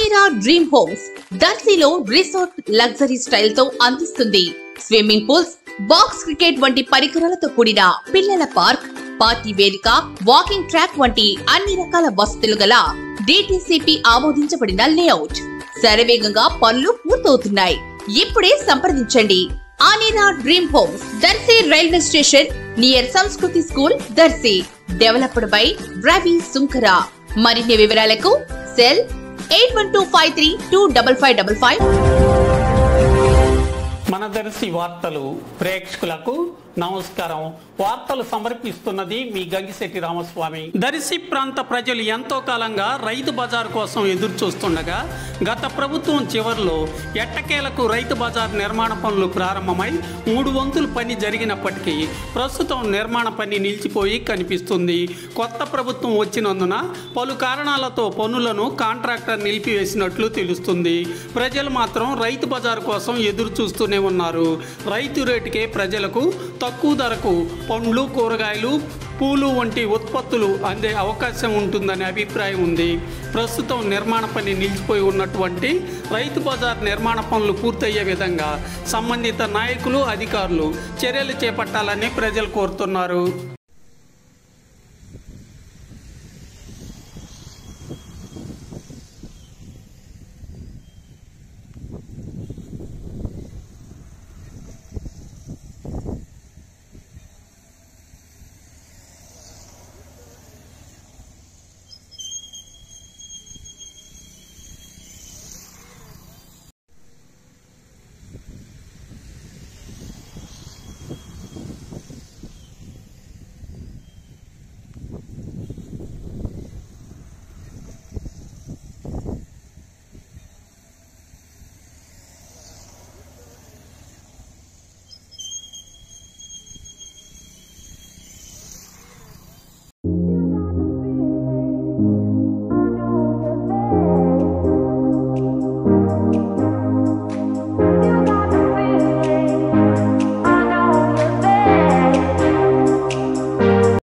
అనేరా dream homes దర్శిలో resort luxury style తో అందిస్తుంది స్విమ్మింగ్ పూల్స్ బాక్స్ క్రికెట్ వంటి పరికరాలతో కూడిన పిల్లల పార్క్ పార్టీ వేదిక వాకింగ్ ట్రాక్ వంటి అన్ని రకాల వసతులు గల డిటిసిపి ఆమోదించబడిన లేఅవుట్ శరవేగంగా పనులు పూర్తవుతున్నాయి ఇప్పుడే సంప్రదించండి Anera dream homes Darshi railway station near Sanskriti school Darshi developed by Ravi Sunkara మరిన్ని వివరాలకు cell eight one two five three two double five double five మన దర్శి వార్తలు ప్రేక్షకులకు నమస్కారం వార్తలు సమర్పిస్తున్నది మీ గంగిశెట్టి రామస్వామి దర్శి ప్రాంత ప్రజలు ఎంతో కాలంగా రైతు బజార్ కోసం ఎదురు చూస్తుండగా గత ప్రభుత్వం చివరిలో ఎట్టకేలకు రైతు బజార్ నిర్మాణ పనులు ప్రారంభమై మూడు వంతులు పని జరిగినప్పటికీ ప్రస్తుతం నిర్మాణ పని నిలిచిపోయి కనిపిస్తుంది కొత్త ప్రభుత్వం వచ్చినందున పలు కారణాలతో పనులను కాంట్రాక్టర్ నిలిపివేసినట్లు తెలుస్తుంది ప్రజలు మాత్రం రైతు బజార్ కోసం ఎదురు చూస్తూనే ఉన్నారు రైతు రేటుకే ప్రజలకు తక్కువ ధరకు పండ్లు కూరగాయలు పూలు వంటి ఉత్పత్తులు అందే అవకాశం ఉంటుందనే అభిప్రాయం ఉంది ప్రస్తుతం నిర్మాణ పని నిలిచిపోయి ఉన్నటువంటి రైతు బజార్ నిర్మాణ పనులు పూర్తయ్యే విధంగా సంబంధిత నాయకులు అధికారులు చర్యలు చేపట్టాలని ప్రజలు కోరుతున్నారు